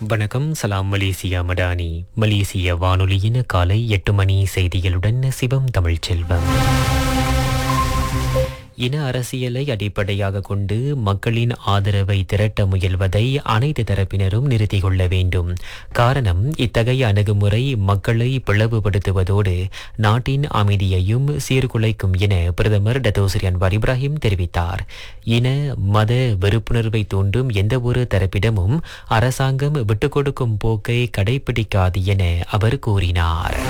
வணக்கம் சலாம் மலேசியா மடானி மலேசிய வானொலியின் காலை எட்டு மணி செய்திகளுடன் சிவம் தமிழ் செல்வம் இன அரசியலை அடிப்படையாக கொண்டு மக்களின் ஆதரவை திரட்ட முயல்வதை அனைத்து தரப்பினரும் நிறுத்திக் கொள்ள வேண்டும் காரணம் இத்தகைய அணுகுமுறை மக்களை பிளவுபடுத்துவதோடு நாட்டின் அமைதியையும் சீர்குலைக்கும் என பிரதமர் டத்தோஸ்ரீ அன்வார் இப்ராஹிம் தெரிவித்தார் இன மத வெறுப்புணர்வை தூண்டும் எந்தவொரு தரப்பிடமும் அரசாங்கம் விட்டுக் கொடுக்கும் போக்கை கடைபிடிக்காது என அவர் கூறினார்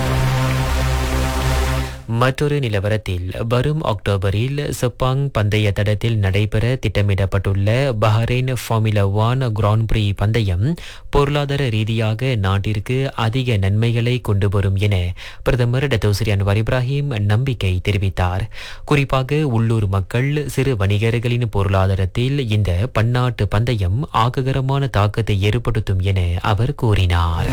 மற்றொரு நிலவரத்தில் வரும் அக்டோபரில் செப்பாங் பந்தய தடத்தில் நடைபெற திட்டமிடப்பட்டுள்ள Bahrain Formula One Grand Prix பந்தயம் பொருளாதார ரீதியாக நாட்டிற்கு அதிக நன்மைகளை கொண்டு வரும் என பிரதமர் டத்தோஸ்ரீ அன்வார் இப்ராஹிம் நம்பிக்கை தெரிவித்தார் குறிப்பாக உள்ளூர் மக்கள் சிறு வணிகர்களின் பொருளாதாரத்தில் இந்த பன்னாட்டு பந்தயம் ஆக்ககரமான தாக்கத்தை ஏற்படுத்தும் என அவர் கூறினார்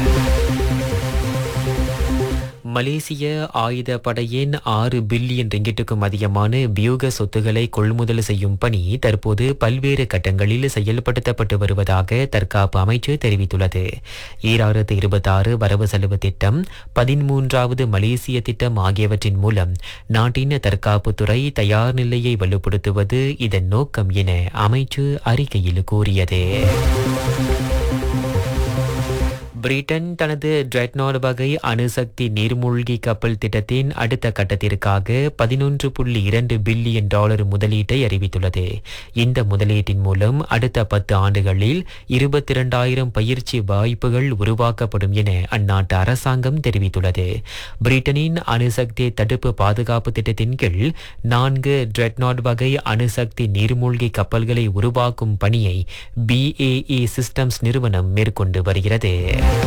மலேசிய ஆயுத படையின் ஆறு பில்லியன் ரிங்கிட்டுக்கும் அதிகமான வியூக சொத்துக்களை கொள்முதல் செய்யும் பணி தற்போது பல்வேறு கட்டங்களில் செயல்படுத்தப்பட்டு வருவதாக தற்காப்பு அமைச்சு தெரிவித்துள்ளது ஈராயிரத்து இருபத்தாறு வரவு செலவு திட்டம் பதிமூன்றாவது மலேசிய திட்டம் ஆகியவற்றின் மூலம் நாட்டின் தற்காப்புத்துறை தயார் நிலையை வலுப்படுத்துவது இதன் நோக்கம் என அமைச்சு அறிக்கையில் கூறியது பிரிட்டன் தனது ட்ரெட்னாட் வகை அணுசக்தி நீர்மூழ்கி கப்பல் திட்டத்தின் அடுத்த கட்டத்திற்காக பதினொன்று புள்ளி இரண்டு பில்லியன் டாலர் முதலீட்டை அறிவித்துள்ளது இந்த முதலீட்டின் மூலம் அடுத்த பத்து ஆண்டுகளில் இருபத்தி இரண்டாயிரம் பயிற்சி வாய்ப்புகள் உருவாக்கப்படும் என அந்நாட்டு அரசாங்கம் தெரிவித்துள்ளது பிரிட்டனின் அணுசக்தி தடுப்பு பாதுகாப்பு திட்டத்தின் கீழ் நான்கு ட்ரெட்னாட் வகை அணுசக்தி நீர்மூழ்கி கப்பல்களை உருவாக்கும் பணியை பிஏஇ சிஸ்டம்ஸ் நிறுவனம் மேற்கொண்டு வருகிறது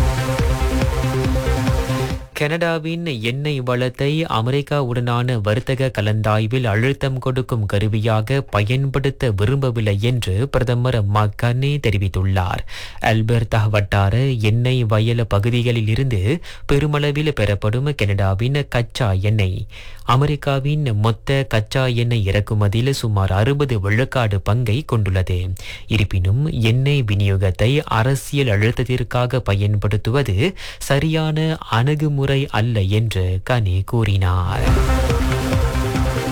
கனடாவின் எண்ணெய் வளத்தை அமெரிக்காவுடனான வர்த்தக கலந்தாய்வில் அழுத்தம் கொடுக்கும் கருவியாக பயன்படுத்த விரும்பவில்லை என்று பிரதமர் மக்கனே தெரிவித்துள்ளார் அல்பர்தா வட்டார எண்ணெய் வயல் பகுதிகளில் இருந்து பெருமளவில் பெறப்படும் கனடாவின் கச்சா எண்ணெய் அமெரிக்காவின் மொத்த கச்சா எண்ணெய் இறக்குமதியில் சுமார் அறுபது விழுக்காடு பங்கை கொண்டுள்ளது இருப்பினும் எண்ணெய் விநியோகத்தை அரசியல் அழுத்தத்திற்காக பயன்படுத்துவது சரியான அணுகுமுறை அல்ல என்று கனி கூறினார்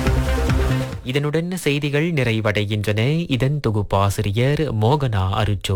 இதனுடன் செய்திகள் நிறைவடைகின்றன இதன் தொகுப்பாசிரியர் மோகனா அருச்சோ